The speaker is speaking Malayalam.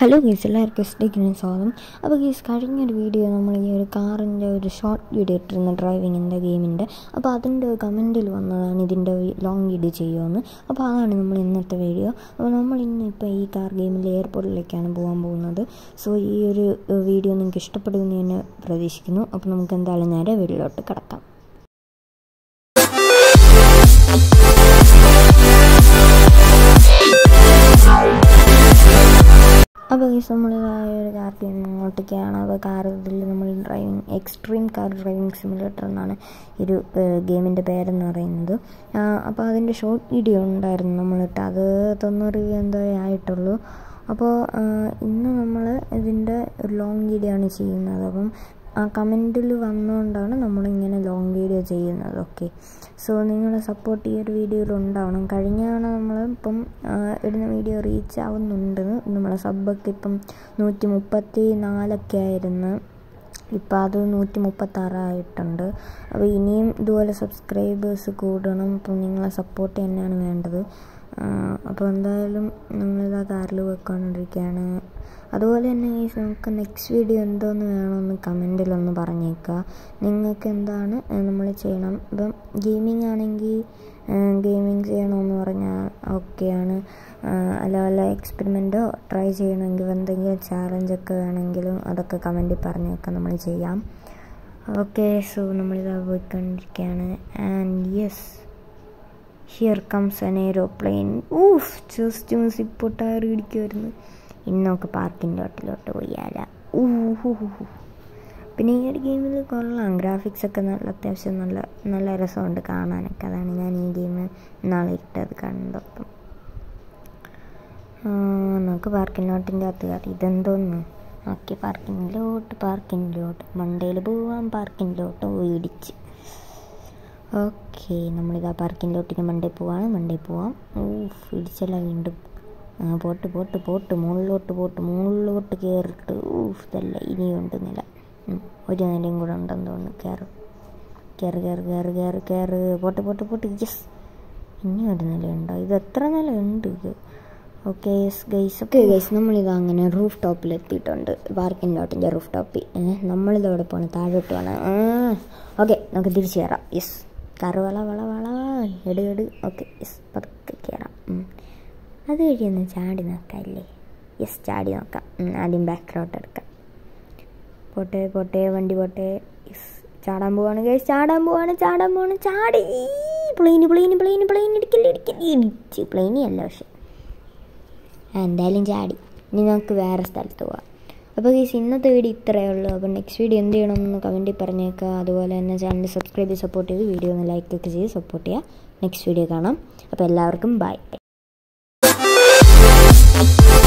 ഹലോ ഗീസ് എല്ലാവർക്കും എസ്ഡിക്കിന് സ്വാഗതം അപ്പോൾ ഗീസ് കഴിഞ്ഞൊരു വീഡിയോ നമ്മൾ ഈ ഒരു കാറിൻ്റെ ഒരു ഷോർട്ട് വീഡിയോ ഇട്ടിരുന്ന ഡ്രൈവിങ്ങിൻ്റെ ഗെയിമിൻ്റെ അപ്പോൾ അതിൻ്റെ കമൻറ്റിൽ വന്നതാണ് ഇതിൻ്റെ ലോങ് വീഡിയോ ചെയ്യുമെന്ന് അപ്പോൾ അതാണ് നമ്മൾ ഇന്നത്തെ വീഡിയോ അപ്പോൾ നമ്മൾ ഇന്നിപ്പോൾ ഈ കാർ ഗെയിമിൽ എയർപോർട്ടിലേക്കാണ് പോകാൻ പോകുന്നത് സോ ഈ ഒരു വീഡിയോ നിങ്ങൾക്ക് ഇഷ്ടപ്പെടുമെന്ന് ഞാൻ പ്രതീക്ഷിക്കുന്നു അപ്പോൾ നമുക്ക് എന്തായാലും നേരെ വീട്ടിലോട്ട് കിടക്കാം അപ്പോൾ ഈ നമ്മളിതായ ഒരു കാർ ഗെയിം അങ്ങോട്ടേക്കാണ് അപ്പോൾ കാർ ഇതിൽ നമ്മൾ driving extreme car driving simulator എന്നാണ് ഒരു ഗെയിമിൻ്റെ പേരെന്ന് പറയുന്നത് അപ്പോൾ അതിൻ്റെ ഷോർട്ട് വീഡിയോ ഉണ്ടായിരുന്നു നമ്മളിട്ട് അത് തൊണ്ണൂറ് എന്തോ ആയിട്ടുള്ളൂ അപ്പോൾ ഇന്ന് നമ്മൾ ഇതിൻ്റെ ലോങ് വീഡിയോ ആണ് ചെയ്യുന്നത് അപ്പം ആ കമൻറ്റിൽ വന്നുകൊണ്ടാണ് നമ്മളിങ്ങനെ ലോങ് വീഡിയോ ചെയ്യുന്നത് ഓക്കെ സോ നിങ്ങളുടെ സപ്പോർട്ട് ഈ ഒരു വീഡിയോയിൽ ഉണ്ടാവണം കഴിഞ്ഞാണ് നമ്മൾ ഇപ്പം ഇടുന്ന വീഡിയോ റീച്ച് ആവുന്നുണ്ട് നമ്മളെ സബ്ബൊക്കെ ഇപ്പം നൂറ്റി മുപ്പത്തി നാലൊക്കെ ആയിരുന്നു ഇപ്പം അത് നൂറ്റി മുപ്പത്താറായിട്ടുണ്ട് അപ്പോൾ ഇനിയും ഇതുപോലെ സബ്സ്ക്രൈബേഴ്സ് കൂടണം അപ്പം നിങ്ങളെ സപ്പോർട്ട് തന്നെയാണ് വേണ്ടത് അപ്പോൾ എന്തായാലും നമ്മളിതാ കാറിൽ പോയിക്കൊണ്ടിരിക്കുകയാണ് അതുപോലെ തന്നെ നമുക്ക് നെക്സ്റ്റ് വീഡിയോ എന്തോന്ന് വേണമെന്ന് കമൻറ്റിലൊന്ന് പറഞ്ഞേക്കുക നിങ്ങൾക്ക് എന്താണ് നമ്മൾ ചെയ്യണം ഇപ്പം ഗെയിമിംഗ് ആണെങ്കിൽ ഗെയിമിംഗ് ചെയ്യണമെന്ന് പറഞ്ഞാൽ ഓക്കെയാണ് അല്ല വല്ല എക്സ്പെരിമെൻറ്റോ ട്രൈ ചെയ്യണമെങ്കിൽ എന്തെങ്കിലും ചാലഞ്ചൊക്കെ വേണമെങ്കിലും അതൊക്കെ കമൻറ്റിൽ പറഞ്ഞേക്കാം നമ്മൾ ചെയ്യാം ഓക്കെ സോ നമ്മളിതാ പോയിക്കൊണ്ടിരിക്കുകയാണ് and yes here comes an aeroplane ഊഫ് ജസ്റ്റ് മ്യൂസിക് പൊട്ടാറ് ഇടിക്കുമായിരുന്നു ഇന്ന് നമുക്ക് പാർക്കിൻ്റെ ലോട്ടിലോട്ട് പോയാല ഊഹു പിന്നെ ഈ ഒരു ഗെയിമിൽ കൊള്ളാം ഗ്രാഫിക്സ് ഒക്കെ നല്ല അത്യാവശ്യം നല്ല നല്ല രസമുണ്ട് കാണാനൊക്കെ അതാണ് ഞാൻ ഈ ഗെയിം നാളെ ഇട്ടത് കണ്ടപ്പം നമുക്ക് പാർക്കിംഗ് ലോട്ടിൻ്റെ അകത്ത് കയറി ഇതെന്തോന്ന് ഓക്കെ പാർക്കിങ്ങിലോട്ട് പാർക്കിങ്ങിലോട്ട് മണ്ടയിൽ പോവാം പാർക്കിങ്ങിലോട്ട് ഇടിച്ച് ഓക്കെ നമ്മളിതാ പാർക്കിംഗ് ലോട്ടിന് മണ്ടേ പോവാണ് മണ്ടേ പോവാം ഊഫ് ഇടിച്ചല്ല വീണ്ടും പോട്ട് പോട്ട് പോട്ട് മുകളിലോട്ട് പോട്ട് മുകളിലോട്ട് കയറിട്ട് ഊഫ് ഇതല്ല ഇനിയുണ്ട് നില ഒരു നിലയും കൂടെ ഉണ്ടെന്ന് തോന്നുന്നു കയറ് കയറ് കയറ് കയറ് കയറ് കയറ് പോട്ട് പോട്ട് പോട്ട് യെസ് ഇനി ഒരു നിലയുണ്ടോ ഇത് എത്ര നില ഉണ്ട് ഇത് okay yes guys okay guys നമ്മളിത് അങ്ങനെ റൂഫ് ടോപ്പിൽ എത്തിയിട്ടുണ്ട് പാർക്കിംഗ് ലോട്ടിൻ്റെ റൂഫ് ടോപ്പിൽ നമ്മളിതവിടെ പോകണം താഴോട്ട് വേണം ഓക്കെ നമുക്ക് തിരിച്ചു കയറാം യെസ് കറ് വള വള വള എട് എട് ഓക്കെ യെസ് പതുക്കെ കയറാം അത് കഴിയൊന്ന് ചാടി നോക്കാമല്ലേ യെസ് ചാടി നോക്കാം ആദ്യം ബാക്കിലോട്ട് എടുക്കാം പോട്ടെ പോട്ടെ വണ്ടി പോട്ടെ യെസ് ചാടാൻ പോവാണ് ഗൈസ് ചാടാൻ പോവാണ് ചാടാൻ പോവാണ് ചാടി പ്ലെയിന് പ്ലെയിന് പ്ലെയിന് പ്ലെയിൻ ഇടിക്കില്ല ഇടിക്കില്ല ഇടിച്ച് പ്ലെയിനി അല്ല പക്ഷെ എന്തായാലും ചാടി ഇനി നമുക്ക് വേറെ സ്ഥലത്ത് പോവാം അപ്പോൾ ഗൈസ് ഇന്നത്തെ വീഡിയോ ഇത്രയേ ഉള്ളൂ അപ്പോൾ നെക്സ്റ്റ് വീഡിയോ എന്ത് ചെയ്യണമെന്ന് കമൻറ്റിൽ പറഞ്ഞേക്കുക അതുപോലെ തന്നെ ചാനൽ സബ്സ്ക്രൈബ് ചെയ്ത് സപ്പോർട്ട് ചെയ്ത് വീഡിയോ ഒന്ന് ലൈക്ക് ഒക്കെ ചെയ്ത് സപ്പോർട്ട് ചെയ്യുക നെക്സ്റ്റ് വീഡിയോ കാണാം അപ്പോൾ എല്ലാവർക്കും ബൈ